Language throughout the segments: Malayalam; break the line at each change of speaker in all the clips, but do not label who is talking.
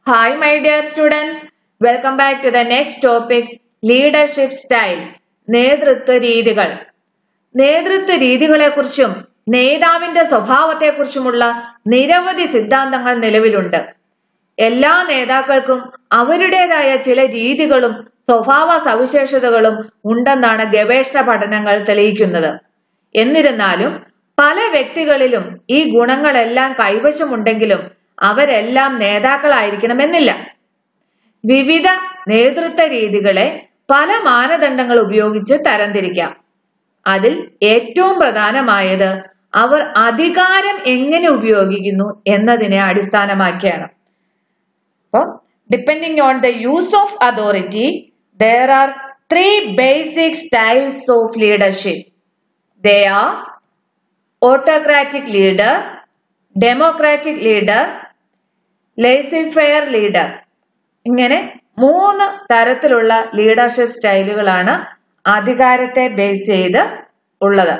Hi, my dear students. Welcome back to the next topic leadership style. നേതൃത്വ രീതികൾ നേതൃത്വ രീതികളെക്കുറിച്ചും നേതാവിന്റെ സ്വഭാവത്തെക്കുറിച്ചുമുള്ള നിരവധി സിദ്ധാന്തങ്ങൾ നിലവിലുണ്ട് എല്ലാ നേതാക്കൾക്കും അവരുടേതായ ചില രീതികളും സ്വഭാവ സവിശേഷതകളും ഉണ്ടെന്നാണ് ഗവേഷണ പഠനങ്ങൾ തെളിയിക്കുന്നത് എന്നിരുന്നാലും പല വ്യക്തികളിലും ഈ ഗുണങ്ങളെല്ലാം കൈവശമുണ്ടെങ്കിലും അവരെല്ലാം നേതാക്കളായിരിക്കണമെന്നില്ല വിവിധ നേതൃത്വ രീതികളെ പല മാനദണ്ഡങ്ങൾ ഉപയോഗിച്ച് തരംതിരിക്കാം അതിൽ ഏറ്റവും പ്രധാനമായത് അവർ അധികാരം എങ്ങനെ ഉപയോഗിക്കുന്നു എന്നതിനെ അടിസ്ഥാനമാക്കിയാണ് അപ്പോൾ depending on the use of authority there are three basic styles of leadership they are autocratic leader democratic leader laissez faire leader ഇങ്ങനെ മൂന്ന് തരത്തിലുള്ള ലീഡർഷിപ്പ് സ്റ്റൈലുകളാണ് അധികാരത്തെ ബേസ് ചെയ്ത് ഉള്ളത്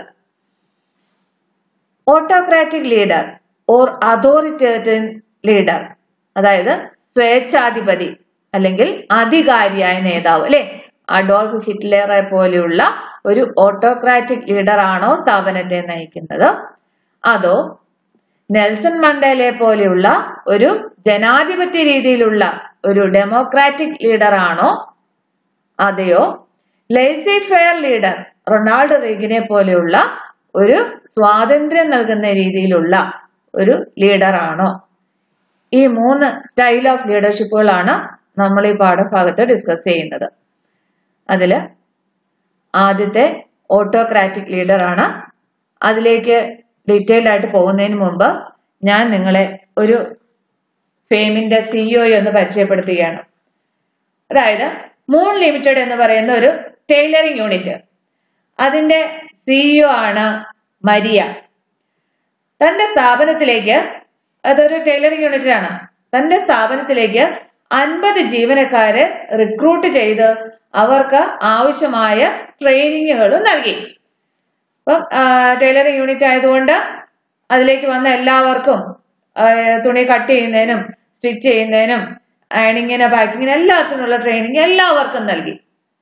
autocratic leader or authoritarian leader അതായത് സ്വേച്ഛാധിപതി അല്ലെങ്കിൽ അധികാരിയായ നേതാവ് അല്ലെ അഡോൾഫ് ഹിറ്റ്ലറെ പോലെയുള്ള ഒരു ഓട്ടോക്രാറ്റിക് ലീഡർ ആണോ സ്ഥാപനത്തെ നയിക്കുന്നത് അതോ നെൽസൺ മണ്ടേലയെ പോലെയുള്ള ഒരു ജനാധിപത്യ രീതിയിലുള്ള ഒരു ഡെമോക്രാറ്റിക് ലീഡർ ആണോ അതെയോ ലേസി ഫെയർ ലീഡർ റൊണാൾഡ് റീഗിനെ പോലെയുള്ള ഒരു സ്വാതന്ത്ര്യം നൽകുന്ന രീതിയിലുള്ള ഒരു ലീഡർ ആണോ ഈ മൂന്ന് സ്റ്റൈൽ ഓഫ് ലീഡർഷിപ്പുകളാണ് നമ്മൾ ഈ പാഠഭാഗത്ത് ഡിസ്കസ് ചെയ്യുന്നത് അതില് ആദ്യത്തെ ഓട്ടോക്രാറ്റിക് ലീഡർ ആണ് അതിലേക്ക് ഡീറ്റെയിൽ ആയിട്ട് പോകുന്നതിന് മുമ്പ് ഞാൻ നിങ്ങളെ ഒരു ഫെയിമിന്റെ സിഇഒ എന്ന് പരിചയപ്പെടുത്തുകയാണ് അതായത് മൂൺ ലിമിറ്റഡ് എന്ന് പറയുന്ന ഒരു ടൈലറിംഗ് യൂണിറ്റ് അതിന്റെ സിഇഒ ആണ് മരിയ തന്റെ സ്ഥാപനത്തിലേക്ക് അതൊരു ടൈലറിംഗ് യൂണിറ്റ് ആണ് തന്റെ സ്ഥാപനത്തിലേക്ക് അൻപത് ജീവനക്കാരെ റിക്രൂട്ട് ചെയ്ത് അവർക്ക് ആവശ്യമായ ട്രെയിനിങ്ങുകളും നൽകി അപ്പം ടൈലറിംഗ് യൂണിറ്റ് ആയതുകൊണ്ട് അതിലേക്ക് വന്ന എല്ലാവർക്കും തുണി കട്ട് ചെയ്യുന്നതിനും സ്റ്റിച്ച് ചെയ്യുന്നതിനും അയണിങ്ങിന് പാക്കിങ്ങിന് എല്ലാത്തിനുള്ള ട്രെയിനിങ് എല്ലാവർക്കും നൽകി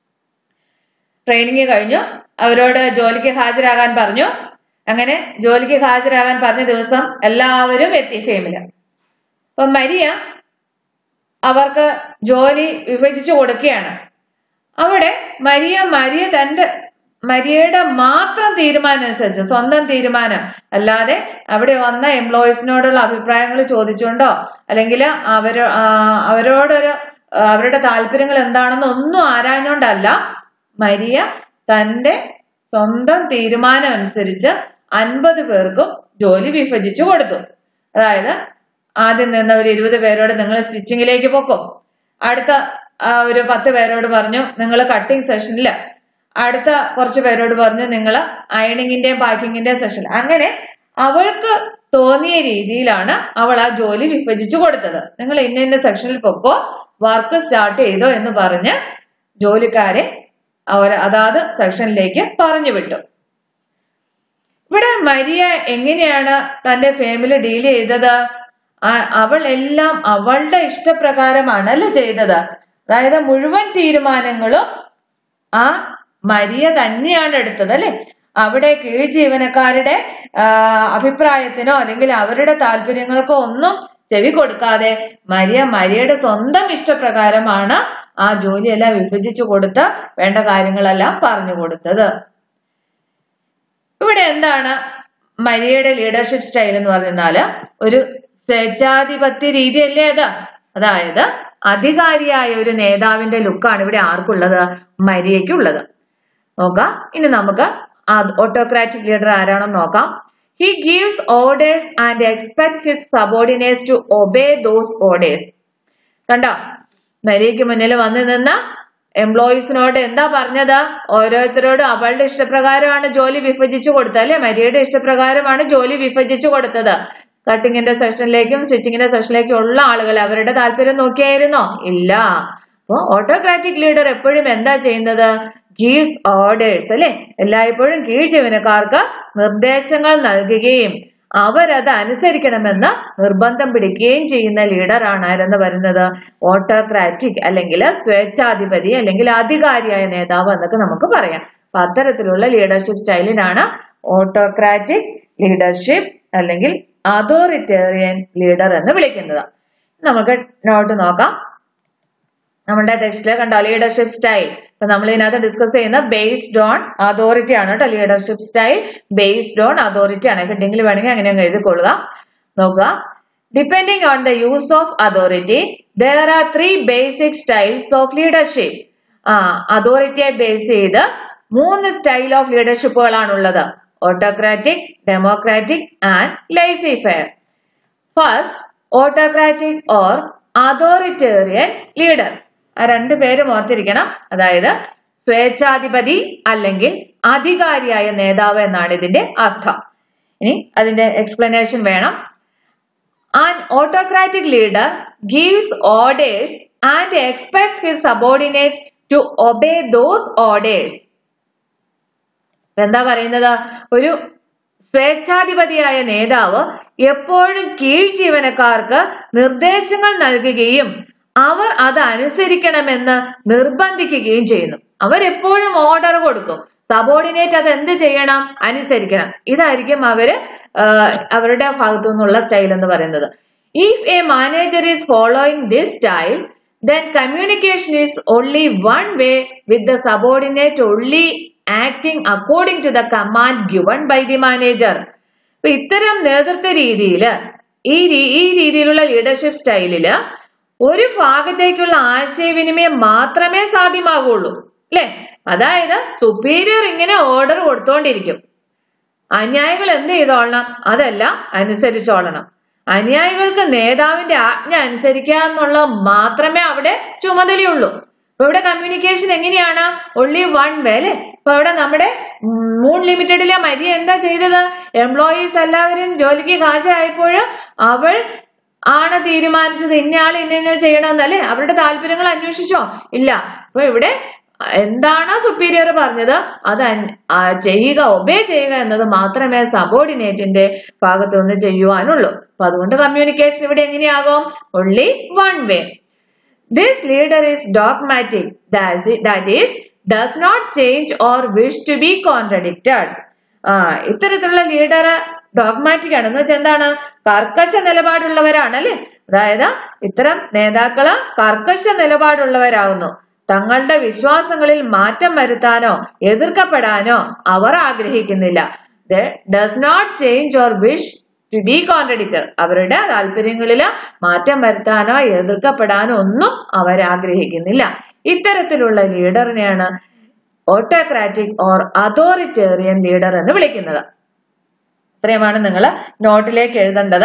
ട്രെയിനിങ് കഴിഞ്ഞു അവരോട് ജോലിക്ക് ഹാജരാകാൻ പറഞ്ഞു അങ്ങനെ ജോലിക്ക് ഹാജരാകാൻ പറഞ്ഞ ദിവസം എല്ലാവരും എത്തി ഫെയിമില് അപ്പൊ മരിയ അവർക്ക് ജോലി വിഭജിച്ചു കൊടുക്കുകയാണ് അവിടെ മരിയ മരിയ തന്റെ മരിയയുടെ മാത്രം തീരുമാനം അനുസരിച്ച് സ്വന്തം തീരുമാനം അല്ലാതെ അവിടെ വന്ന എംപ്ലോയീസിനോടുള്ള അഭിപ്രായങ്ങൾ ചോദിച്ചുകൊണ്ടോ അല്ലെങ്കിൽ അവരോ അവരോടൊരു അവരുടെ താല്പര്യങ്ങൾ എന്താണെന്ന് ഒന്നും ആരാഞ്ഞോണ്ടല്ല മരിയ തന്റെ സ്വന്തം തീരുമാനം അനുസരിച്ച് അൻപത് പേർക്കും ജോലി വിഭജിച്ചു കൊടുത്തു അതായത് ആദ്യം നിന്ന ഒരു ഇരുപത് പേരോട് നിങ്ങൾ സ്റ്റിച്ചിങ്ങിലേക്ക് പൊക്കും അടുത്ത ഒരു പത്ത് പേരോട് പറഞ്ഞു നിങ്ങൾ കട്ടിങ് സെഷനിൽ അടുത്ത കുറച്ച് പേരോട് പറഞ്ഞു നിങ്ങൾ അയണിങ്ങിന്റെയും പാക്കിങ്ങിന്റെയും സെഷൻ അങ്ങനെ അവൾക്ക് തോന്നിയ രീതിയിലാണ് അവൾ ആ ജോലി വിഭജിച്ചു കൊടുത്തത് നിങ്ങൾ ഇന്ന ഇന്ന സെക്ഷനിൽ പൊക്കോ വർക്ക് സ്റ്റാർട്ട് ചെയ്തോ എന്ന് പറഞ്ഞ് ജോലിക്കാരെ അവർ അതാത് സെക്ഷനിലേക്ക് പറഞ്ഞു വിട്ടു ഇവിടെ മരിയ എങ്ങനെയാണ് തന്റെ ഫാമിലി ഡീൽ ചെയ്തത് അവൾ എല്ലാം അവളുടെ ഇഷ്ടപ്രകാരമാണ് അല്ല ചെയ്തത് അതായത് മുഴുവൻ തീരുമാനങ്ങളും ആ മരിയ തന്നെയാണ് എടുത്തത് അല്ലെ അവിടെ കീഴ് ജീവനക്കാരുടെ അഭിപ്രായത്തിനോ അല്ലെങ്കിൽ അവരുടെ താല്പര്യങ്ങൾക്കോ ഒന്നും ചെവി കൊടുക്കാതെ മരിയ മരിയയുടെ സ്വന്തം ഇഷ്ടപ്രകാരമാണ് ആ ജോലിയെല്ലാം വിഭജിച്ചു കൊടുത്ത് വേണ്ട കാര്യങ്ങളെല്ലാം പറഞ്ഞു കൊടുത്തത് ഇവിടെ എന്താണ് മരിയയുടെ ലീഡർഷിപ്പ് സ്റ്റൈൽ എന്ന് പറഞ്ഞാല് ഒരു സ്വേച്ഛാധിപത്യ രീതിയല്ലേ അത് അതായത് അധികാരിയായ ഒരു നേതാവിന്റെ ലുക്കാണ് ഇവിടെ ആർക്കുള്ളത് മരിയയ്ക്കുള്ളത് നോക്കാം ഇനി നമുക്ക് ഓട്ടോക്രാറ്റിക് ലീഡർ ആരാണെന്ന് നോക്കാം he gives orders and expect his subordinates to obey those orders കണ്ടോ മരിയയ്ക്ക് മുന്നിൽ വന്നു നിന്ന് എംപ്ലോയീസിനോട് എന്താ പറഞ്ഞത് ഓരോരുത്തരോടും അവളുടെ ഇഷ്ടപ്രകാരമാണ് ജോലി വിഭജിച്ചു കൊടുത്തത് അല്ലെ മരിയയുടെ ഇഷ്ടപ്രകാരമാണ് ജോലി വിഭജിച്ചു കൊടുത്തത് കട്ടിങ്ങിന്റെ സെഷനിലേക്കും സ്റ്റിച്ചിങ്ങിന്റെ സെഷനിലേക്കും ഉള്ള ആളുകൾ അവരുടെ താല്പര്യം നോക്കിയായിരുന്നോ ഇല്ല അപ്പൊ ഓട്ടോക്രാറ്റിക് ലീഡർ എപ്പോഴും എന്താ ചെയ്യുന്നത് ഗീവ്സ് ഓർഡേഴ്സ് അല്ലെ എല്ലായ്പ്പോഴും കീഴ് ജീവനക്കാർക്ക് നിർദ്ദേശങ്ങൾ നൽകുകയും അവരത് അനുസരിക്കണമെന്ന് നിർബന്ധം പിടിക്കുകയും ചെയ്യുന്ന ലീഡറാണ് ആരെന്ന് പറയുന്നത് ഓട്ടോക്രാറ്റിക് അല്ലെങ്കിൽ സ്വേച്ഛാധിപതി അല്ലെങ്കിൽ അധികാരിയായ നേതാവ് എന്നൊക്കെ നമുക്ക് പറയാം അപ്പൊ അത്തരത്തിലുള്ള ലീഡർഷിപ്പ് സ്റ്റൈലിനാണ് ഓട്ടോക്രാറ്റിക് ലീഡർഷിപ്പ് അല്ലെങ്കിൽ അതോറിറ്റേറിയൻ ലീഡർ എന്ന് വിളിക്കുന്നത് നമുക്ക് നോട്ട് നോക്കാം നമ്മുടെ ടെക്സ്റ്റിൽ കണ്ടോ ലീഡർഷിപ്പ് സ്റ്റൈൽ ഇപ്പൊ നമ്മൾ ഇതിനകത്ത് ഡിസ്കസ് ചെയ്യുന്ന ബേസ്ഡ് ഓൺ അതോറിറ്റി ആണ് കേട്ടോ leadership style based on authority ആണ് ഹെഡിംഗിൽ വേണമെങ്കിൽ അങ്ങനെ അങ്ങ് എഴുതിക്കൊള്ളുക നോക്കുക depending on the use of authority there are three basic styles of leadership ആ അതോറിറ്റിയെ ബേസ് ചെയ്ത് മൂന്ന് സ്റ്റൈൽ ഓഫ് ലീഡർഷിപ്പുകളാണുള്ളത് autocratic democratic and laissez faire first autocratic or authoritarian leader ആ രണ്ടു പേരും ഓർത്തിരിക്കണം അതായത് സ്വേച്ഛാധിപതി അല്ലെങ്കിൽ അധികാരിയായ നേതാവ് എന്നാണ് ഇതിന്റെ അർത്ഥം ഇനി അതിന്റെ എക്സ്പ്ലനേഷൻ വേണം an autocratic leader gives orders and expects his subordinates to obey those orders എന്താ പറയുന്നത് ഒരു സ്വേച്ഛാധിപതിയായ നേതാവ് എപ്പോഴും കീഴ് ജീവനക്കാർക്ക് നിർദ്ദേശങ്ങൾ നൽകുകയും അവർ അത് അനുസരിക്കണമെന്ന് നിർബന്ധിക്കുകയും ചെയ്യുന്നു അവരെപ്പോഴും ഓർഡർ കൊടുക്കും സബോർഡിനേറ്റ് അത് എന്ത് ചെയ്യണം അനുസരിക്കണം ഇതായിരിക്കും അവര് അവരുടെ ഭാഗത്തു നിന്നുള്ള സ്റ്റൈൽ എന്ന് പറയുന്നത് if a manager is following this style then communication is only one way with the subordinate only acting according to the command given by the manager. അപ്പൊ ഇത്തരം നേതൃത്വ രീതിയിൽ ഈ ഈ രീതിയിലുള്ള ലീഡർഷിപ്പ് സ്റ്റൈലില് ഒരു ഭാഗത്തേക്കുള്ള ആശയവിനിമയം മാത്രമേ സാധ്യമാകുള്ളൂ അല്ലെ അതായത് സുപ്പീരിയർ ഇങ്ങനെ ഓർഡർ കൊടുത്തോണ്ടിരിക്കും അനുയായികൾ എന്ത് ചെയ്തോളണം അതെല്ലാം അനുസരിച്ചോളണം അനുയായികൾക്ക് നേതാവിന്റെ ആജ്ഞ അനുസരിക്കുക എന്നുള്ള മാത്രമേ അവിടെ ചുമതലയുള്ളൂ അപ്പൊ ഇവിടെ കമ്മ്യൂണിക്കേഷൻ എങ്ങനെയാണ് ഒൺലി വൺ വേ അല്ലെ ഇപ്പൊ ഇവിടെ നമ്മുടെ മൂൺ ലിമിറ്റഡിലെ മരിയ എന്താ ചെയ്തത് എംപ്ലോയീസ് എല്ലാവരും ജോലിക്ക് ഹാജരായപ്പോൾ അവൾ ആണ് തീരുമാനിച്ചത് ഇന്നയാൾ ഇന്ന ഇന്ന ചെയ്യണമെന്നല്ലേ അവരുടെ താല്പര്യങ്ങൾ അന്വേഷിച്ചോ ഇല്ല അപ്പൊ ഇവിടെ എന്താണോ സുപ്പീരിയർ പറഞ്ഞത് അത് ചെയ്യുക ഒബേ ചെയ്യുക എന്നത് മാത്രമേ സബോർഡിനേറ്റിന്റെ ഭാഗത്തു നിന്ന് ചെയ്യുവാനുള്ളൂ അപ്പൊ അതുകൊണ്ട് കമ്മ്യൂണിക്കേഷൻ ഇവിടെ എങ്ങനെയാകും only one way this leader is dogmatic that is does not change or wish to be contradicted ആ ഇത്തരത്തിലുള്ള ലീഡർ ഡോഗ്മാറ്റിക് ആണ് എന്ന് വെച്ചാൽ എന്താണ് കർക്കശ നിലപാടുള്ളവരാണ് അല്ലെ അതായത് ഇത്തരം നേതാക്കള് കർക്കശ നിലപാടുള്ളവരാകുന്നു തങ്ങളുടെ വിശ്വാസങ്ങളിൽ മാറ്റം വരുത്താനോ എതിർക്കപ്പെടാനോ അവർ ആഗ്രഹിക്കുന്നില്ല does not change or wish to be contradictor അവരുടെ താല്പര്യങ്ങളിൽ മാറ്റം വരുത്താനോ എതിർക്കപ്പെടാനോ ഒന്നും അവർ ആഗ്രഹിക്കുന്നില്ല ഇത്തരത്തിലുള്ള ലീഡറിനെയാണ് ഓട്ടോക്രാറ്റിക് ഓർ അതോറിറ്റേറിയൻ ലീഡർ എന്ന് വിളിക്കുന്നത് ഇത്രയുമാണ് നിങ്ങൾ നോട്ടിലേക്ക് എഴുതേണ്ടത്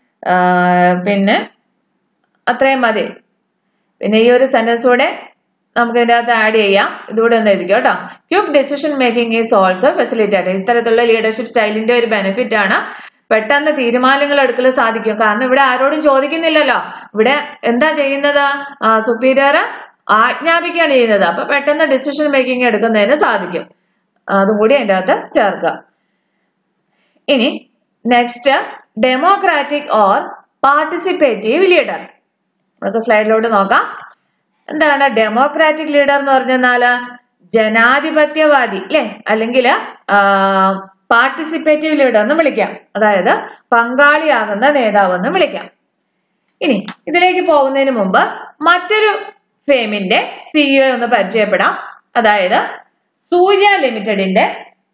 പിന്നെ അത്രയും മതി പിന്നെ ഈ ഒരു സെന്റൻസ് കൂടെ നമുക്ക് ഇതിന്റെ അകത്ത് ആഡ് ചെയ്യാം ഇതുകൂടെ ഒന്ന് എഴുതിക്കോ കേട്ടോ cube decision making is also facilitated ഇത്തരത്തിലുള്ള ലീഡർഷിപ്പ് സ്റ്റൈലിന്റെ ഒരു ബെനിഫിറ്റ് ആണ് പെട്ടെന്ന് തീരുമാനങ്ങൾ എടുക്കൽ സാധിക്കും കാരണം ഇവിടെ ആരോടും ചോദിക്കുന്നില്ലല്ലോ ഇവിടെ എന്താ ചെയ്യുന്നത് സുപ്പീരിയർ ആജ്ഞാപിക്കുകയാണ് ചെയ്യുന്നത് അപ്പൊ പെട്ടെന്ന് ഡിസിഷൻ മേക്കിംഗ് എടുക്കുന്നതിന് സാധിക്കും അതും കൂടി അതിന്റെ അകത്ത് ചേർക്കുക ഇനി next democratic or participative leader നമുക്ക് സ്ലൈഡിലോട്ട് നോക്കാം എന്താണ് ഡെമോക്രാറ്റിക് ലീഡർ എന്ന് പറഞ്ഞാല് ജനാധിപത്യവാദി അല്ലെ അല്ലെങ്കിൽ പാർട്ടിസിപ്പേറ്റീവ് ലീഡർ എന്ന് വിളിക്കാം അതായത് പങ്കാളിയാകുന്ന നേതാവ് എന്ന് വിളിക്കാം ഇനി ഇതിലേക്ക് പോകുന്നതിന് മുമ്പ് മറ്റൊരു ഫേമിന്റെ സിഇഒ ഒന്ന് പരിചയപ്പെടാം അതായത് സൂര്യ ലിമിറ്റഡിന്റെ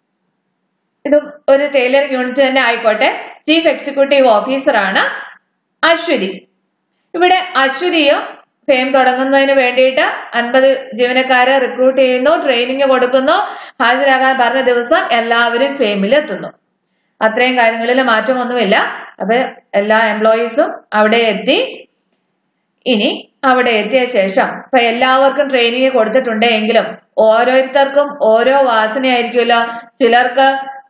ഇത് ഒരു ടൈലറിംഗ് യൂണിറ്റ് തന്നെ ആയിക്കോട്ടെ ചീഫ് എക്സിക്യൂട്ടീവ് ഓഫീസറാണ് അശ്വതി ഇവിടെ അശ്വതിയോ ഫെയിം തുടങ്ങുന്നതിന് വേണ്ടിയിട്ട് അൻപത് ജീവനക്കാരെ റിക്രൂട്ട് ചെയ്യുന്നു ട്രെയിനിങ് കൊടുക്കുന്നു ഹാജരാകാൻ പറഞ്ഞ ദിവസം എല്ലാവരും ഫെയിമിൽ എത്തുന്നു അത്രയും കാര്യങ്ങളിൽ മാറ്റമൊന്നുമില്ല അപ്പൊ എല്ലാ എംപ്ലോയീസും അവിടെ എത്തി ഇനി അവിടെ എത്തിയ ശേഷം ഇപ്പൊ എല്ലാവർക്കും ട്രെയിനിങ് കൊടുത്തിട്ടുണ്ടെങ്കിലും ഓരോരുത്തർക്കും ഓരോ വാസനയായിരിക്കുമല്ലോ ചിലർക്ക്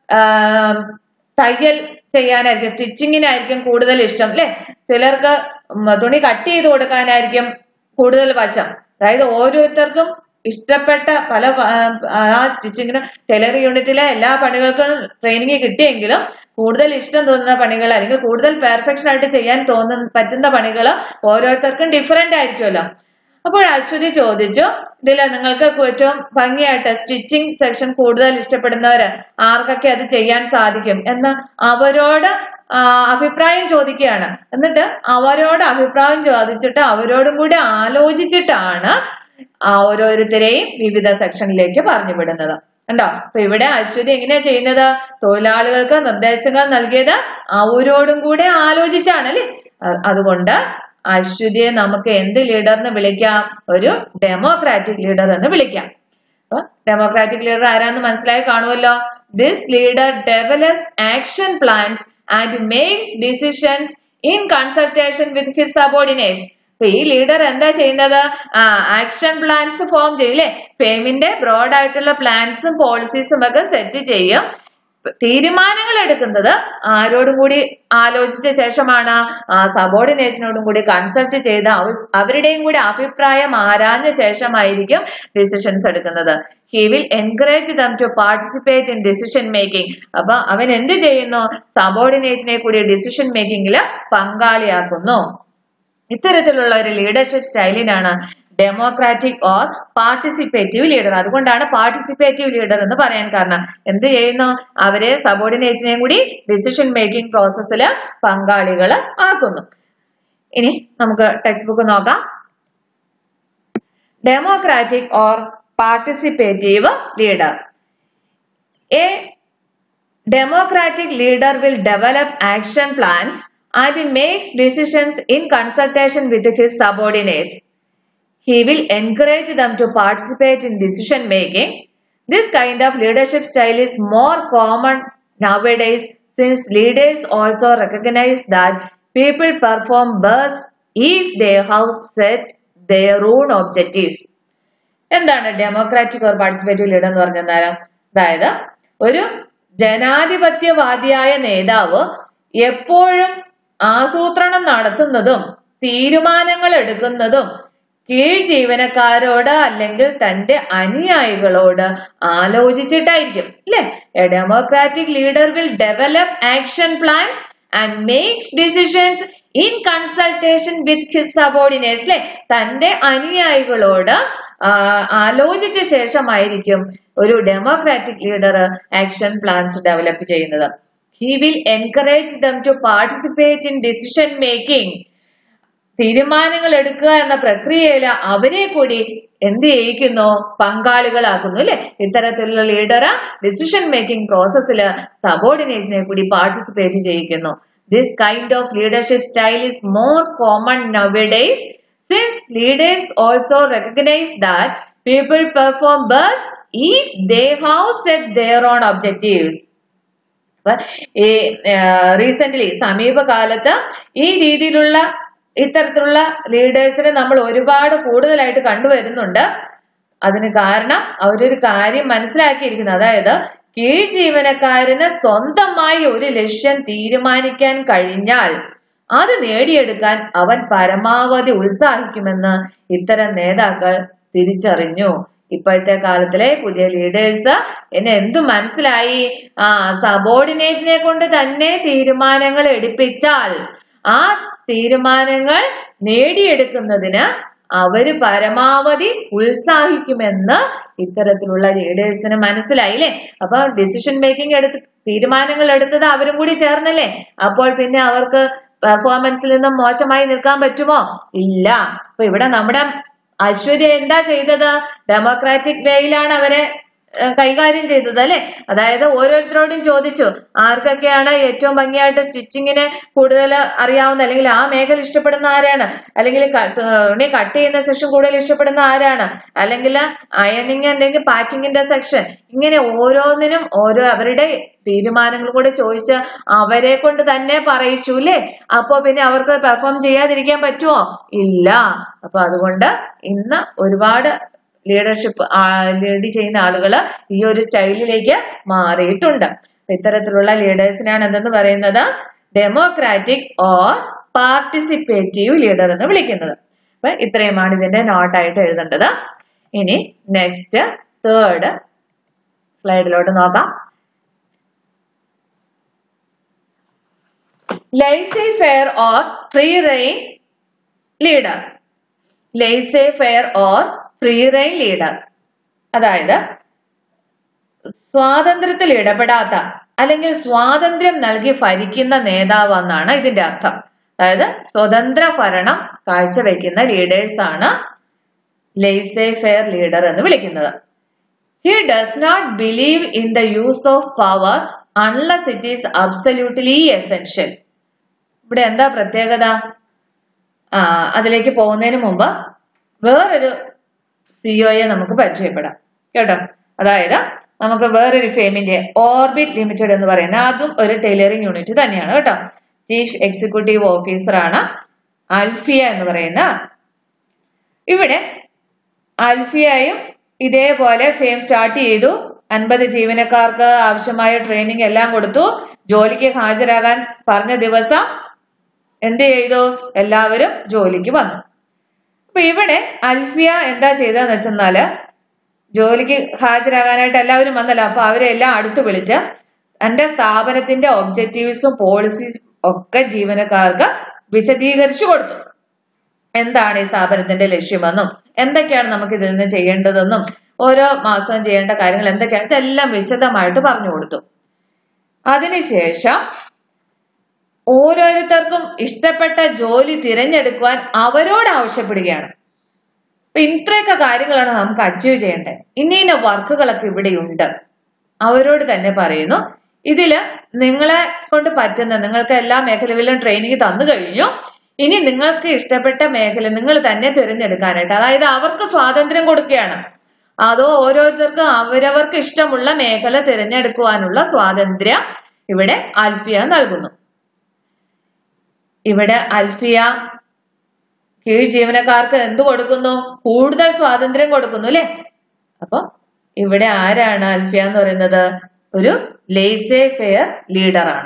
തയ്യൽ ചെയ്യാനായിരിക്കും സ്റ്റിച്ചിങ്ങിനായിരിക്കും കൂടുതൽ ഇഷ്ടം അല്ലെ ചിലർക്ക് തുണി കട്ട് ചെയ്ത് കൊടുക്കാനായിരിക്കും കൂടുതൽ വശം അതായത് ഓരോരുത്തർക്കും ഇഷ്ടപ്പെട്ട പല പ- ആ സ്റ്റിച്ചിങ്ങിന് ടെലർ യൂണിറ്റിലെ എല്ലാ പണികൾക്കും ട്രെയിനിങ് കിട്ടിയെങ്കിലും കൂടുതൽ ഇഷ്ടം തോന്നുന്ന പണികൾ അല്ലെങ്കിൽ കൂടുതൽ പെർഫെക്ഷൻ ആയിട്ട് ചെയ്യാൻ തോന്നുന്ന പറ്റുന്ന പണികൾ ഓരോരുത്തർക്കും ഡിഫറെന്റ് ആയിരിക്കുമല്ലോ അപ്പോൾ അശ്വതി ചോദിച്ചു ഇതിൽ നിങ്ങൾക്ക് ഏറ്റവും ഭംഗിയായിട്ട് സ്റ്റിച്ചിങ് സെക്ഷൻ കൂടുതൽ ഇഷ്ടപ്പെടുന്നവര് ആർക്കൊക്കെ അത് ചെയ്യാൻ സാധിക്കും എന്ന് അവരോട് ആ, അഭിപ്രായം ചോദിക്കുകയാണ് എന്നിട്ട് അവരോട് അഭിപ്രായം ചോദിച്ചിട്ട് അവരോടും കൂടി ആലോചിച്ചിട്ടാണ് ആ ഓരോരുത്തരെയും വിവിധ സെക്ഷനിലേക്ക് പറഞ്ഞു വിടുന്നത് കണ്ടോ അപ്പൊ ഇവിടെ അശ്വതി എങ്ങനെയാ ചെയ്യുന്നത് തൊഴിലാളികൾക്ക് നിർദ്ദേശങ്ങൾ നൽകിയത് അവരോടും കൂടെ ആലോചിച്ചാണ് അല്ലേ അ- അതുകൊണ്ട് അശ്വതിയെ നമുക്ക് എന്ത് ലീഡർ എന്ന് വിളിക്കാം ഒരു ഡെമോക്രാറ്റിക് ലീഡർ എന്ന് വിളിക്കാം ഡെമോക്രാറ്റിക് ലീഡർ ആരാന്ന് മനസ്സിലായി കാണുമല്ലോ this leader develops action plans and makes decisions in consultation with his subordinates അപ്പൊ ഈ ലീഡർ എന്താ ചെയ്യുന്നത് ആ ആക്ഷൻ പ്ലാൻസ് ഫോം ചെയ്യും അല്ലെ ഫെമിന്റെ ബ്രോഡ് ആയിട്ടുള്ള പ്ലാൻസും പോളിസീസും ഒക്കെ സെറ്റ് ചെയ്യും തീരുമാനങ്ങൾ എടുക്കുന്നത് ആരോടും കൂടി ആലോചിച്ച ശേഷമാണ് ആ സബോർഡിനേഷനോടും കൂടി കൺസൾട്ട് ചെയ്ത് അവ- അവരുടെയും കൂടി അഭിപ്രായം ആരാഞ്ഞ ശേഷമായിരിക്കും ഡിസിഷൻസ് എടുക്കുന്നത് he will encourage them to participate in decision making അപ്പൊ അവൻ എന്ത് ചെയ്യുന്നു സബോർഡിനേഷനെ കൂടി ഡിസിഷൻ മേക്കിംഗിൽ പങ്കാളിയാക്കുന്നു ഇത്തരത്തിലുള്ള ഒരു ലീഡർഷിപ്പ് സ്റ്റൈലിനാണ് ഡെമോക്രാറ്റിക് ഓർ പാർട്ടിസിപ്പേറ്റീവ് ലീഡർ അതുകൊണ്ടാണ് പാർട്ടിസിപ്പേറ്റീവ് ലീഡർ എന്ന് പറയാൻ കാരണം എന്ത് ചെയ്യുന്നു അവരെ സബോർഡിനേറ്റിനെയും കൂടി ഡിസിഷൻ മേക്കിംഗ് പ്രോസസ്സിൽ പങ്കാളികൾ ആക്കുന്നു ഇനി നമുക്ക് ടെക്സ്റ്റ് ബുക്ക് നോക്കാം democratic or participative leader a democratic leader will develop action plans and makes decisions in consultation with his subordinates. He will encourage them to participate in decision making. This kind of leadership style is more common nowadays since leaders also recognize that people perform best if they have set their own objectives. എന്താണ് ഡെമോക്രാറ്റിക് ഓർ പാർട്ടിസിപ്പേറ്റീവ് ലീഡർ എന്ന് പറഞ്ഞാൽ അതായത് ഒരു ജനാധിപത്യവാദിയായ നേതാവ് എപ്പോഴും ആസൂത്രണം നടത്തുന്നതും തീരുമാനങ്ങൾ എടുക്കുന്നതും കീഴ് ജീവനക്കാരോട് അല്ലെങ്കിൽ തന്റെ അനുയായികളോട് ആലോചിച്ചിട്ടായിരിക്കും അല്ലെ a democratic leader will develop action plans and makes decisions in consultation with his subordinates അല്ലെ തന്റെ അനുയായികളോട് ആ, ആലോചിച്ച ശേഷമായിരിക്കും ഒരു democratic leader action plans develop ചെയ്യുന്നത് he will encourage them to participate in decision making തീരുമാനങ്ങൾ എടുക്കുക എന്ന പ്രക്രിയയിൽ അവരെ കൂടി എന്ത് ചെയ്യിക്കുന്നു പങ്കാളികളാക്കുന്നു അല്ലെ ഇത്തരത്തിലുള്ള ലീഡർ ഡിസിഷൻ മേക്കിംഗ് പ്രോസസ്സിൽ സബോർഡിനേറ്റിനെ കൂടി പാർട്ടിസിപ്പേറ്റ് ചെയ്യിക്കുന്നു this kind of leadership style is more common nowadays since leaders also recognise that people perform best if they have set their own objectives അപ്പൊ ഈ റീസെന്റ് സമീപകാലത്ത് ഈ രീതിയിലുള്ള ഇത്തരത്തിലുള്ള ലീഡേഴ്സിനെ നമ്മൾ ഒരുപാട് കൂടുതലായിട്ട് കണ്ടുവരുന്നുണ്ട് അതിന് കാരണം അവരൊരു കാര്യം മനസ്സിലാക്കിയിരിക്കുന്നു അതായത് കീഴ് ജീവനക്കാരന് സ്വന്തമായി ഒരു ലക്ഷ്യം തീരുമാനിക്കാൻ കഴിഞ്ഞാൽ അത് നേടിയെടുക്കാൻ അവൻ പരമാവധി ഉത്സാഹിക്കുമെന്ന് ഇത്തരം നേതാക്കൾ തിരിച്ചറിഞ്ഞു ഇപ്പോഴത്തെ കാലത്തിലെ പുതിയ ലീഡേഴ്സ് എന്നെ എന്തു മനസ്സിലായി ആ സബോർഡിനേറ്റിനെ കൊണ്ട് തന്നെ തീരുമാനങ്ങൾ എടുപ്പിച്ചാൽ ആ തീരുമാനങ്ങൾ നേടിയെടുക്കുന്നതിന് അവര് പരമാവധി ഉത്സാഹിക്കുമെന്ന് ഇത്തരത്തിലുള്ള ലീഡേഴ്സിന് മനസ്സിലായില്ലേ അപ്പൊ ഡിസിഷൻ മേക്കിംഗ് എടുത്ത് തീരുമാനങ്ങൾ എടുത്തത് അവരും കൂടി ചേർന്നല്ലേ അപ്പോൾ പിന്നെ അവർക്ക് പെർഫോമൻസിൽ നിന്നും മോശമായി നിൽക്കാൻ പറ്റുമോ ഇല്ല അപ്പൊ ഇവിടെ നമ്മുടെ അശ്വതി എന്താ ചെയ്തത് ഡെമോക്രാറ്റിക് വേയിലാണ് അവരെ ഏഹ് കൈകാര്യം ചെയ്തത് അല്ലെ അതായത് ഓരോരുത്തരോടും ചോദിച്ചു ആർക്കൊക്കെയാണ് ഏറ്റവും ഭംഗിയായിട്ട് സ്റ്റിച്ചിങ്ങിനെ കൂടുതൽ അറിയാവുന്ന അല്ലെങ്കിൽ ആ മേഖല ഇഷ്ടപ്പെടുന്ന ആരാണ് അല്ലെങ്കിൽ ക- തുണി കട്ട് ചെയ്യുന്ന സെക്ഷൻ കൂടുതൽ ഇഷ്ടപ്പെടുന്ന ആരാണ് അല്ലെങ്കിൽ അയണിങ് അല്ലെങ്കിൽ പാക്കിങ്ങിന്റെ സെക്ഷൻ ഇങ്ങനെ ഓരോന്നിനും ഓരോ അവരുടെ തീരുമാനങ്ങൾ കൂടെ ചോദിച്ച് അവരെ കൊണ്ട് തന്നെ പറയിച്ചു അല്ലേ അപ്പൊ പിന്നെ അവർക്ക് പെർഫോം ചെയ്യാതിരിക്കാൻ പറ്റുമോ ഇല്ല അപ്പൊ അതുകൊണ്ട് ഇന്ന് ഒരുപാട് ലീഡർഷിപ്പ് ലീഡ് ചെയ്യുന്ന ആളുകൾ ഈ ഒരു സ്റ്റൈലിലേക്ക് മാറിയിട്ടുണ്ട് അപ്പൊ ഇത്തരത്തിലുള്ള ലീഡേഴ്സിനാണ് എന്തെന്ന് പറയുന്നത് ഡെമോക്രാറ്റിക് ഓർ പാർട്ടിസിപ്പേറ്റീവ് ലീഡർ എന്ന് വിളിക്കുന്നത് അപ്പൊ ഇത്രയുമാണ് ഇതിന്റെ നോട്ടായിട്ട് എഴുതേണ്ടത് ഇനി നെക്സ്റ്റ് തേർഡ് സ്ലൈഡിലോട്ട് നോക്കാം laissez faire or free rein leader laissez faire or free rein leader അതായത് സ്വാതന്ത്ര്യത്തിൽ ഇടപെടാത്ത അല്ലെങ്കിൽ സ്വാതന്ത്ര്യം നൽകി ഭരിക്കുന്ന നേതാവ് എന്നാണ് ഇതിന്റെ അർത്ഥം അതായത് സ്വതന്ത്ര ഭരണം കാഴ്ചവെക്കുന്ന ലീഡേഴ്സ് ആണ് ലേസേ ഫെയർ ലീഡർ എന്ന് വിളിക്കുന്നത് he does not believe in the use of power unless it is absolutely essential ഇവിടെ എന്താ പ്രത്യേകത ആ അതിലേക്ക് പോകുന്നതിന് മുമ്പ് വേറൊരു സിഒയെ നമുക്ക് പരിചയപ്പെടാം കേട്ടോ അതായത് നമുക്ക് വേറൊരു ഫേമിന്റെ ഓർബിറ്റ് ലിമിറ്റഡ് എന്ന് പറയുന്ന അതും ഒരു ടൈലറിംഗ് യൂണിറ്റ് തന്നെയാണ് കേട്ടോ ചീഫ് എക്സിക്യൂട്ടീവ് ഓഫീസർ ആണ് അൽഫിയ എന്ന് പറയുന്ന ഇവിടെ അൽഫിയയും ഇതേപോലെ ഫെയിം സ്റ്റാർട്ട് ചെയ്തു അൻപത് ജീവനക്കാർക്ക് ആവശ്യമായ ട്രെയിനിങ് എല്ലാം കൊടുത്തു ജോലിക്ക് ഹാജരാകാൻ പറഞ്ഞ ദിവസം എന്ത് ചെയ്തു എല്ലാവരും ജോലിക്ക് വന്നു അപ്പൊ ഇവിടെ അൽഫിയ എന്താ ചെയ്തതെന്ന് വെച്ചെന്നാല് ജോലിക്ക് ഹാജരാകാനായിട്ട് എല്ലാവരും വന്നല്ലോ അപ്പൊ അവരെ എല്ലാം അടുത്ത് വിളിച്ച് എന്റെ സ്ഥാപനത്തിന്റെ ഒബ്ജക്റ്റീവ്സും പോളിസീസും ഒക്കെ ജീവനക്കാർക്ക് വിശദീകരിച്ചു കൊടുത്തു എന്താണ് ഈ സ്ഥാപനത്തിന്റെ ലക്ഷ്യമെന്നും എന്തൊക്കെയാണ് നമുക്ക് ഇതിൽ നിന്ന് ചെയ്യേണ്ടതെന്നും ഓരോ മാസവും ചെയ്യേണ്ട കാര്യങ്ങൾ എന്തൊക്കെയാണ് ഇതെല്ലാം വിശദമായിട്ട് പറഞ്ഞു കൊടുത്തു അതിനുശേഷം ഓരോരുത്തർക്കും ഇഷ്ടപ്പെട്ട ജോലി തിരഞ്ഞെടുക്കുവാൻ അവരോട് ആവശ്യപ്പെടുകയാണ് അപ്പൊ ഇത്രയൊക്കെ കാര്യങ്ങളാണ് നമുക്ക് അച്ചീവ് ചെയ്യേണ്ടത് ഇന്ന ഇന്ന വർക്കുകളൊക്കെ ഇവിടെയുണ്ട് അവരോട് തന്നെ പറയുന്നു ഇതില് നിങ്ങളെ കൊണ്ട് പറ്റുന്ന നിങ്ങൾക്ക് എല്ലാ മേഖലകളിലും ട്രെയിനിങ് തന്നു കഴിഞ്ഞു ഇനി നിങ്ങൾക്ക് ഇഷ്ടപ്പെട്ട മേഖല നിങ്ങൾ തന്നെ തിരഞ്ഞെടുക്കാനായിട്ട് അതായത് അവർക്ക് സ്വാതന്ത്ര്യം കൊടുക്കുകയാണ് അതോ ഓരോരുത്തർക്കും അവരവർക്ക് ഇഷ്ടമുള്ള മേഖല തിരഞ്ഞെടുക്കുവാനുള്ള സ്വാതന്ത്ര്യം ഇവിടെ അൽഫിയ നൽകുന്നു ഇവിടെ അൽഫിയ കീഴ് ജീവനക്കാർക്ക് എന്ത് കൊടുക്കുന്നു കൂടുതൽ സ്വാതന്ത്ര്യം കൊടുക്കുന്നു അല്ലെ അപ്പൊ ഇവിടെ ആരാണ് അൽഫിയ എന്ന് പറയുന്നത് ഒരു ലേസേ ഫെയർ ലീഡർ ആണ്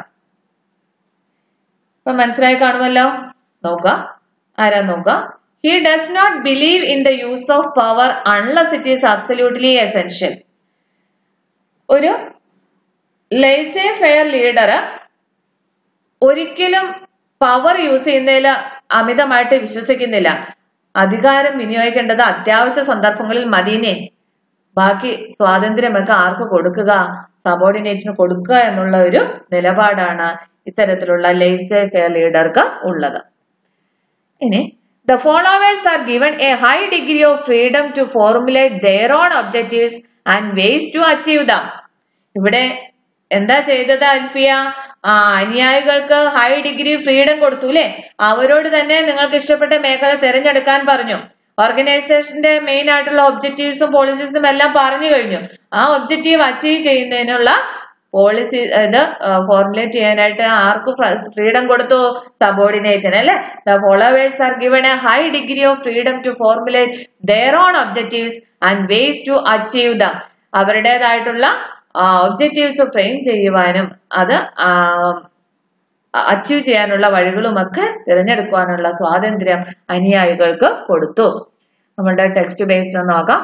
അപ്പൊ മനസ്സിലായി കാണുമല്ലോ നോക്കുക ആരാ നോക്കുക he does not believe in the use of power unless it is absolutely essential ഒരു ലേസേ ഫെയർ ലീഡർ ഒരിക്കലും പവർ യൂസ് ചെയ്യുന്നതിൽ അമിതമായിട്ട് വിശ്വസിക്കുന്നില്ല അധികാരം വിനിയോഗിക്കേണ്ടത് അത്യാവശ്യ സന്ദർഭങ്ങളിൽ മതിനെ ബാക്കി സ്വാതന്ത്ര്യമൊക്കെ ആർക്ക് കൊടുക്കുക സബോർഡിനേറ്റിന് കൊടുക്കുക എന്നുള്ള ഒരു നിലപാടാണ് ഇത്തരത്തിലുള്ള ലേസേ ഫെയർ ലീഡർക്ക് ഉള്ളത് ഇനി the followers are given a high degree of freedom to formulate their own objectives and ways to achieve them ഇവിടെ എന്താ ചെയ്തത് അൽഫിയ ആ അനുയായികൾക്ക് ഹൈ ഡിഗ്രി ഫ്രീഡം കൊടുത്തു അല്ലെ അവരോട് തന്നെ നിങ്ങൾക്ക് ഇഷ്ടപ്പെട്ട മേഖല തിരഞ്ഞെടുക്കാൻ പറഞ്ഞു ഓർഗനൈസേഷന്റെ മെയിൻ ആയിട്ടുള്ള ഒബ്ജക്റ്റീവ്സും പോളിസീസും എല്ലാം പറഞ്ഞു കഴിഞ്ഞു ആ ഒബ്ജക്റ്റീവ് അച്ചീവ് ചെയ്യുന്നതിനുള്ള പോളിസി ഇത് ഫോർമുലേറ്റ് ചെയ്യാനായിട്ട് ആർക്ക് ഫ്രീഡം കൊടുത്തു സബോർഡിനേറ്റിന് അല്ലെ the followers are given a high degree of freedom to formulate their own objectives and ways to achieve them അവരുടേതായിട്ടുള്ള ഒബ്ജക്റ്റീവ്സ് ഫ്രെയിം ചെയ്യുവാനും അത് അച്ചീവ് ചെയ്യാനുള്ള വഴികളുമൊക്കെ തിരഞ്ഞെടുക്കുവാനുള്ള സ്വാതന്ത്ര്യം അനുയായികൾക്ക് കൊടുത്തു നമ്മുടെ ടെക്സ്റ്റ് ബേസ്ഡ് ഒന്ന് നോക്കാം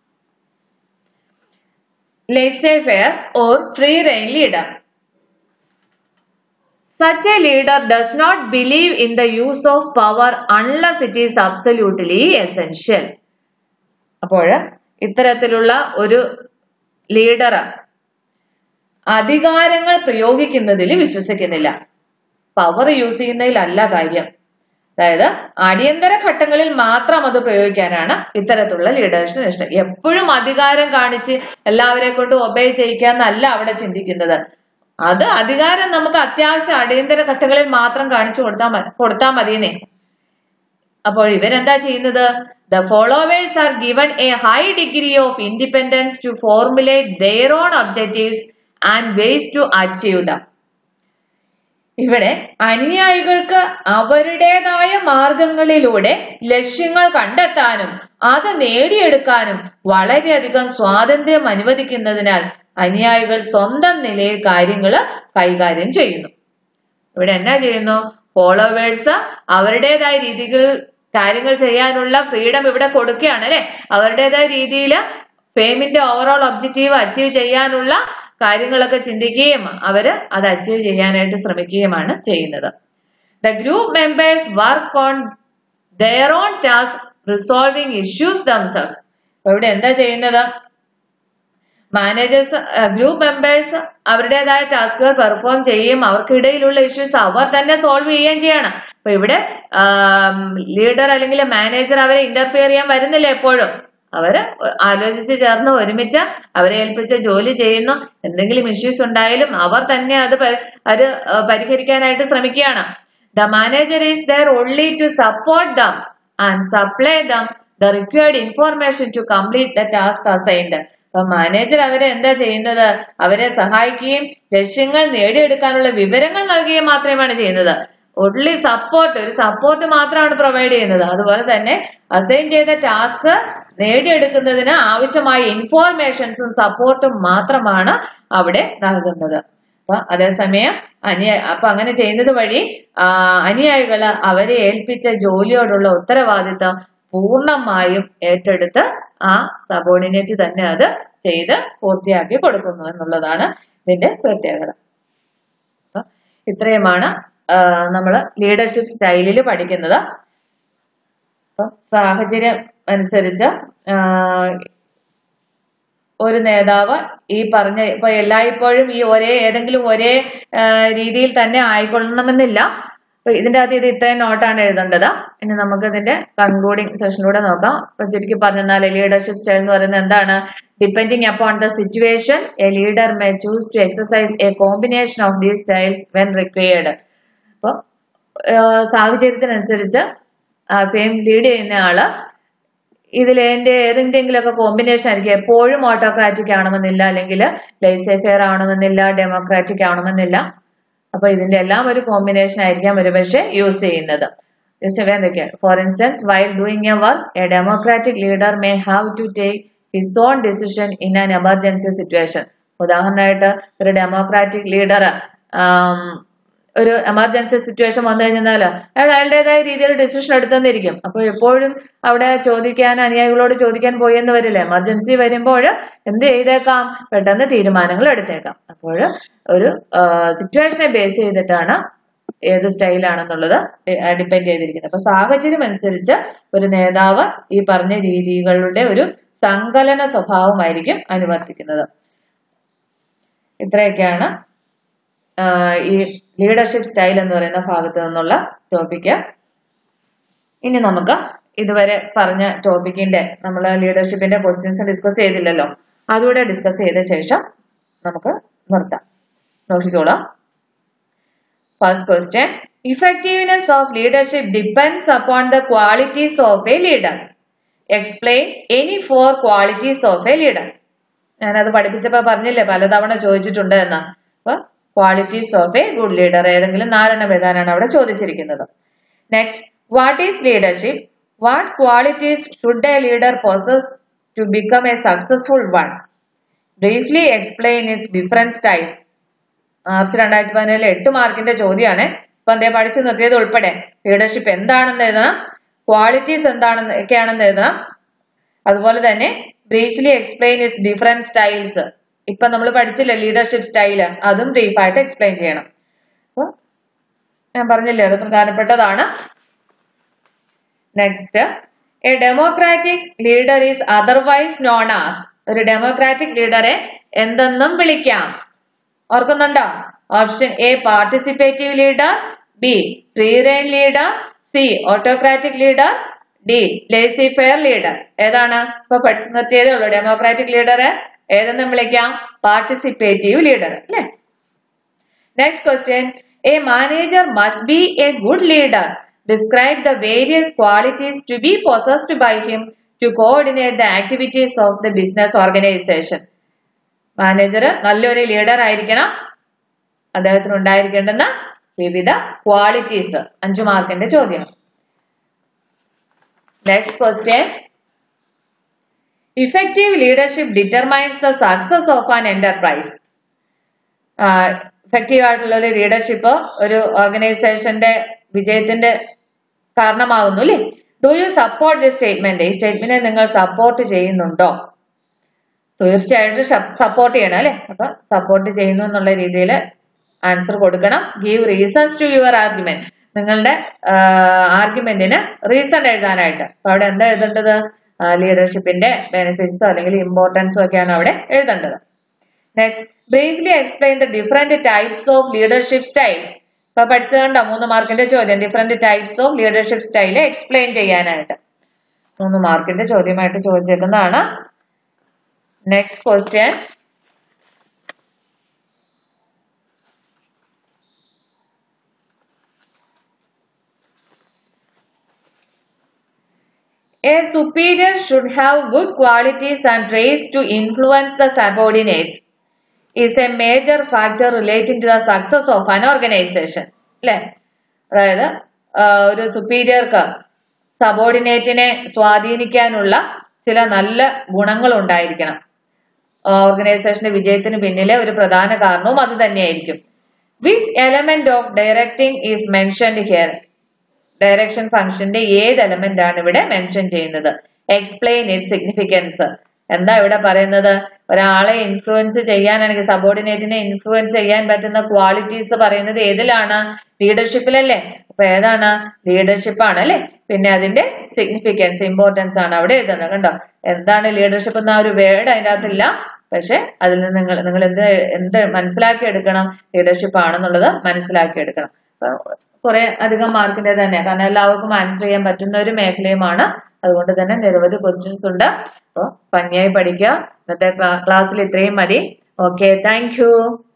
laissez faire or free rein leader Such a leader does not believe in the use of power unless it is absolutely essential. അപ്പോൾ ഇത്തരത്തിലുള്ള ഒരു ലീഡർ അധികാരങ്ങൾ പ്രയോഗിക്കുന്നതിൽ വിശ്വസിക്കുന്നില്ല പവർ യൂസ് ചെയ്യുന്നതിലല്ല കാര്യം അതായത് അടിയന്തര ഘട്ടങ്ങളിൽ മാത്രം അത് പ്രയോഗിക്കാനാണ് ഇത്തരത്തിലുള്ള ലീഡേഴ്സിന് ഇഷ്ടം എപ്പോഴും അധികാരം കാണിച്ച് എല്ലാവരെ കൊണ്ട് ഒബേ ചെയ്യിക്കാന്നല്ല അവിടെ ചിന്തിക്കുന്നത് അത് അധികാരം നമുക്ക് അത്യാവശ്യം അടിയന്തര ഘട്ടങ്ങളിൽ മാത്രം കാണിച്ചു കൊടുത്താൽ കൊടുത്താൽ മതിയെന്നേ അപ്പോൾ ഇവരെന്താ ചെയ്യുന്നത് the followers are given a high degree of independence to formulate their own objectives and ways to achieve them ഇവിടെ അനുയായികൾക്ക് അവരുടേതായ മാർഗങ്ങളിലൂടെ ലക്ഷ്യങ്ങൾ കണ്ടെത്താനും അത് നേടിയെടുക്കാനും വളരെയധികം സ്വാതന്ത്ര്യം അനുവദിക്കുന്നതിനാൽ അനുയായികൾ സ്വന്തം നിലയിൽ കാര്യങ്ങൾ കൈകാര്യം ചെയ്യുന്നു ഇവിടെ എന്നാ ചെയ്യുന്നു ഫോളോവേഴ്സ് അവരുടേതായ രീതികൾ കാര്യങ്ങൾ ചെയ്യാനുള്ള ഫ്രീഡം ഇവിടെ കൊടുക്കുകയാണ് അല്ലെ അവരുടേതായ രീതിയിൽ ഫെയിമിന്റെ ഓവറോൾ ഒബ്ജക്റ്റീവ് അച്ചീവ് ചെയ്യാനുള്ള കാര്യങ്ങളൊക്കെ ചിന്തിക്കുകയും അവര് അത് അച്ചീവ് ചെയ്യാനായിട്ട് ശ്രമിക്കുകയുമാണ് ചെയ്യുന്നത് the group members work on their own task resolving issues themselves ഇവിടെ എന്താ ചെയ്യുന്നത് മാനേജേഴ്സ് ഗ്രൂപ്പ് മെമ്പേഴ്സ് അവരുടേതായ ടാസ്കുകൾ പെർഫോം ചെയ്യുകയും അവർക്കിടയിലുള്ള ഇഷ്യൂസ് അവർ തന്നെ സോൾവ് ചെയ്യുകയും ചെയ്യണം അപ്പൊ ഇവിടെ ലീഡർ അല്ലെങ്കിൽ മാനേജർ അവരെ ഇന്റർഫിയർ ചെയ്യാൻ വരുന്നില്ല എപ്പോഴും അവര് ആലോചിച്ച് ചേർന്ന് ഒരുമിച്ച് അവരെ ഏൽപ്പിച്ച ജോലി ചെയ്യുന്നു എന്തെങ്കിലും ഇഷ്യൂസ് ഉണ്ടായാലും അവർ തന്നെ അത് അത് പരിഹരിക്കാനായിട്ട് ശ്രമിക്കുകയാണ് the manager is there only to support them and supply them the required information to complete the task assigned അപ്പൊ മാനേജർ അവരെ എന്താ ചെയ്യുന്നത് അവരെ സഹായിക്കുകയും ലക്ഷ്യങ്ങൾ നേടിയെടുക്കാനുള്ള വിവരങ്ങൾ നൽകുകയും മാത്രമാണ് ചെയ്യുന്നത് ഒൺലി സപ്പോർട്ട് ഒരു സപ്പോർട്ട് മാത്രമാണ് പ്രൊവൈഡ് ചെയ്യുന്നത് അതുപോലെ തന്നെ അസൈൻ ചെയ്ത ടാസ്ക് നേടിയെടുക്കുന്നതിന് ആവശ്യമായ ഇൻഫോർമേഷൻസും സപ്പോർട്ടും മാത്രമാണ് അവിടെ നൽകുന്നത് അപ്പൊ അതേസമയം അനുയാ അപ്പൊ അങ്ങനെ ചെയ്യുന്നത് വഴി അനുയായികള് അവരെ ഏൽപ്പിച്ച ജോലിയോടുള്ള ഉത്തരവാദിത്തം പൂർണ്ണമായും ഏറ്റെടുത്ത് ആ സബോർഡിനേറ്റ് തന്നെ അത് ചെയ്ത് പൂർത്തിയാക്കി കൊടുക്കുന്നു എന്നുള്ളതാണ് ഇതിന്റെ പ്രത്യേകത ഇത്രയുമാണ് നമ്മൾ ലീഡർഷിപ്പ് സ്റ്റൈലിൽ പഠിക്കുന്നത് സാഹചര്യം അനുസരിച്ച് ഒരു നേതാവ് ഈ പറഞ്ഞ ഇപ്പൊ എല്ലായ്പ്പോഴും ഈ ഒരേ ഏതെങ്കിലും ഒരേ രീതിയിൽ തന്നെ ആയിക്കൊള്ളണമെന്നില്ല അപ്പൊ ഇതിന്റെ അകത്ത് ഇത് ഇത്രയും നോട്ടാണ് എഴുതേണ്ടത് ഇനി നമുക്ക് ഇതിന്റെ കൺക്ലൂഡിംഗ് സെഷനിലൂടെ നോക്കാം അപ്പൊ ചുരുക്കി പറഞ്ഞാൽ ലീഡർഷിപ്പ് സ്റ്റൈൽ എന്ന് പറയുന്നത് എന്താണ് depending upon the situation a leader may choose to exercise a combination of these styles when required അപ്പൊ സാഹചര്യത്തിനനുസരിച്ച് ഫെയിം ലീഡ് ചെയ്യുന്ന ആള് ഇതിൽ എന്റെ ഏതെങ്കിലുമൊക്കെ കോമ്പിനേഷൻ ആയിരിക്കും എപ്പോഴും ഓട്ടോക്രാറ്റിക് ആവണമെന്നില്ല അല്ലെങ്കിൽ ലൈസേ ഫെയർ ആവണമെന്നില്ല ഡെമോക്രാറ്റിക് ആവണമെന്നില്ല അപ്പൊ ഇതിന്റെ എല്ലാം ഒരു കോമ്പിനേഷൻ ആയിരിക്കാം ഒരുപക്ഷെ യൂസ് ചെയ്യുന്നത് എന്തൊക്കെയാണ് for instance while doing a work a democratic leader may have to take his own decision in an emergency situation ഉദാഹരണമായിട്ട് ഒരു ഡെമോക്രാറ്റിക് ലീഡർ ഒരു എമർജൻസി സിറ്റുവേഷൻ വന്നു കഴിഞ്ഞാൽ അയാൾ അയാളുടേതായ രീതിയിൽ ഡിസിഷൻ എടുത്തെന്നിരിക്കും അപ്പൊ എപ്പോഴും അവിടെ ചോദിക്കാൻ അനുയായികളോട് ചോദിക്കാൻ പോയെന്ന് വരില്ല എമർജൻസി വരുമ്പോൾ എന്ത് ചെയ്തേക്കാം പെട്ടെന്ന് തീരുമാനങ്ങൾ എടുത്തേക്കാം അപ്പോൾ ഒരു സിറ്റുവേഷനെ ബേസ് ചെയ്തിട്ടാണ് ഏത് സ്റ്റൈലാണെന്നുള്ളത് ഡിപ്പെൻഡ് ചെയ്തിരിക്കുന്നത് അപ്പൊ സാഹചര്യം അനുസരിച്ച് ഒരു നേതാവ് ഈ പറഞ്ഞ രീതികളുടെ ഒരു സങ്കലന സ്വഭാവമായിരിക്കും അനുവർത്തിക്കുന്നത് ഇത്രയൊക്കെയാണ് ഈ ലീഡർഷിപ്പ് സ്റ്റൈൽ എന്ന് പറയുന്ന ഭാഗത്ത് നിന്നുള്ള ടോപ്പിക്ക് ഇനി നമുക്ക് ഇതുവരെ പറഞ്ഞ ടോപ്പിക്കിന്റെ നമ്മൾ ലീഡർഷിപ്പിന്റെ ക്വസ്റ്റ്യൻസ് ഡിസ്കസ് ചെയ്തില്ലല്ലോ അതുകൂടെ ഡിസ്കസ് ചെയ്ത ശേഷം നമുക്ക് നിർത്താം നോക്കിക്കോളാം first question effectiveness of leadership depends upon the qualities of a leader explain any four qualities of a leader ഞാനത് പഠിപ്പിച്ചപ്പോ പറഞ്ഞില്ലേ പലതവണ ചോദിച്ചിട്ടുണ്ട് എന്ന് അപ്പൊ qualities of a good leader ഏതെങ്കിലും നാലെണ്ണം എഴുതാനാണ് അവിടെ ചോദിച്ചിരിക്കുന്നത് next what is leadership what qualities should a leader possess to become a successful one briefly explain is different styles March രണ്ടായിരത്തി പതിനേഴിലെ എട്ട് മാർക്കിന്റെ ചോദ്യമാണ് ഇപ്പൊ എന്തേ പഠിച്ചു നിർത്തിയത് ഉൾപ്പെടെ ലീഡർഷിപ്പ് എന്താണെന്ന് എഴുതണം ക്വാളിറ്റീസ് എന്താണെന്ന് ഒക്കെയാണെന്ന് എഴുതണം അതുപോലെ തന്നെ briefly explain is different styles ഇപ്പൊ നമ്മൾ പഠിച്ചില്ല ലീഡർഷിപ്പ് സ്റ്റൈല് അതും ബ്രീഫായിട്ട് എക്സ്പ്ലെയിൻ ചെയ്യണം അപ്പൊ ഞാൻ പറഞ്ഞില്ലേ അത് പ്രധാനപ്പെട്ടതാണ് next a democratic leader is otherwise known as ഒരു ഡെമോക്രാറ്റിക് ലീഡറെ എന്തെന്നും വിളിക്കാം ഓർക്കുന്നുണ്ടോ option A participative leader B free rein leader C autocratic leader D laissez faire leader ഏതാണ് ഇപ്പൊ പഠിച്ചു നിർത്തിയതേ ഉള്ളൂ ഡെമോക്രാറ്റിക് ലീഡറെ ഏതെന്നും വിളിക്കാം പാർട്ടിസിപ്പേറ്റീവ് ലീഡർ അല്ലേ next question a manager must be a good leader describe the various qualities to be possessed by him to coordinate the activities of the business organisation manager നല്ലൊരു ലീഡർ ആയിരിക്കണം അദ്ദേഹത്തിന് ഉണ്ടായിരിക്കേണ്ടുന്ന വിവിധ ക്വാളിറ്റീസ് അഞ്ചു മാർക്കിന്റെ ചോദ്യം next question effective leadership determines the success of an enterprise effective ആയിട്ടുള്ള ഒരു ലീഡർഷിപ്പ് ഒരു ഓർഗനൈസേഷന്റെ വിജയത്തിന്റെ കാരണമാകുന്നു അല്ലേ do you support the statement ഈ സ്റ്റേറ്റ്മെന്റിനെ നിങ്ങൾ സപ്പോർട്ട് ചെയ്യുന്നുണ്ടോ തീർച്ചയായിട്ടും സപ്പോർട്ട് ചെയ്യണം അല്ലെ അപ്പൊ സപ്പോർട്ട് ചെയ്യുന്നു എന്നുള്ള രീതിയിൽ ആൻസർ കൊടുക്കണം give reasons to your argument നിങ്ങളുടെ ആർഗ്യുമെന്റിന് റീസൺ എഴുതാനായിട്ട് അപ്പൊ അവിടെ എന്താ എഴുതേണ്ടത് ലീഡർഷിപ്പിന്റെ ബെനിഫിറ്റ്സോ അല്ലെങ്കിൽ ഇമ്പോർട്ടൻസോ ഒക്കെയാണ് അവിടെ എഴുതേണ്ടത് next briefly explain the different types of leadership styles ഇപ്പൊ പഠിച്ചതുകൊണ്ടോ മൂന്ന് മാർക്കിന്റെ ചോദ്യം different types of leadership style explain ചെയ്യാനായിട്ട് മൂന്ന് മാർക്കിന്റെ ചോദ്യമായിട്ട് ചോദിച്ചേക്കുന്നതാണ് next question A superior should have good qualities and traits to influence the subordinates is a major factor relating to the success of an organization. അല്ലെ അതായത് ആ, ഒരു സുപ്പീരിയർക്ക് സബോർഡിനേറ്റിനെ സ്വാധീനിക്കാനുള്ള ചില നല്ല ഗുണങ്ങൾ ഉണ്ടായിരിക്കണം ഓർഗനൈസേഷന്റെ വിജയത്തിന് പിന്നിലെ ഒരു പ്രധാന കാരണവും അത് തന്നെയായിരിക്കും which element of directing is mentioned here direction ഫംഗ്ഷന്റെ ഏത് എലമെന്റ് ആണ് ഇവിടെ മെൻഷൻ ചെയ്യുന്നത് എക്സ്പ്ലെയിൻ ഇറ്റ് സിഗ്നിഫിക്കൻസ് എന്താ ഇവിടെ പറയുന്നത് ഒരാളെ ഇൻഫ്ലുവൻസ് ചെയ്യാനാണെങ്കിൽ സബോർഡിനേറ്റിനെ ഇൻഫ്ലുവൻസ് ചെയ്യാൻ പറ്റുന്ന ക്വാളിറ്റീസ് പറയുന്നത് ഏതിലാണ് ലീഡർഷിപ്പിലല്ലേ അപ്പൊ ഏതാണ് ലീഡർഷിപ്പ് ആണ് അല്ലെ പിന്നെ അതിന്റെ സിഗ്നിഫിക്കൻസ് ഇമ്പോർട്ടൻസ് ആണ് അവിടെ എഴുതുന്നത് കണ്ടോ എന്താണ് ലീഡർഷിപ്പ് എന്ന ആ ഒരു വേർഡ് അതിന്റെ അകത്തില്ല പക്ഷെ അതിൽ നിന്ന് നിങ്ങൾ നിങ്ങൾ എന്ത് എന്ത് മനസ്സിലാക്കി എടുക്കണം ലീഡർഷിപ്പ് ആണെന്നുള്ളത് മനസ്സിലാക്കി എടുക്കണം അപ്പൊ കുറെ അധികം മാർക്കിന്റെ തന്നെ കാരണം എല്ലാവർക്കും ആൻസർ ചെയ്യാൻ പറ്റുന്ന ഒരു മേഖലയുമാണ് അതുകൊണ്ട് തന്നെ നിരവധി ക്വസ്റ്റ്യൻസ് ഉണ്ട് അപ്പോൾ ഭംഗിയായി പഠിക്കുക ഇന്നത്തെ ക്ലാസ്സിൽ ഇത്രയും മതി ഓക്കെ താങ്ക് യു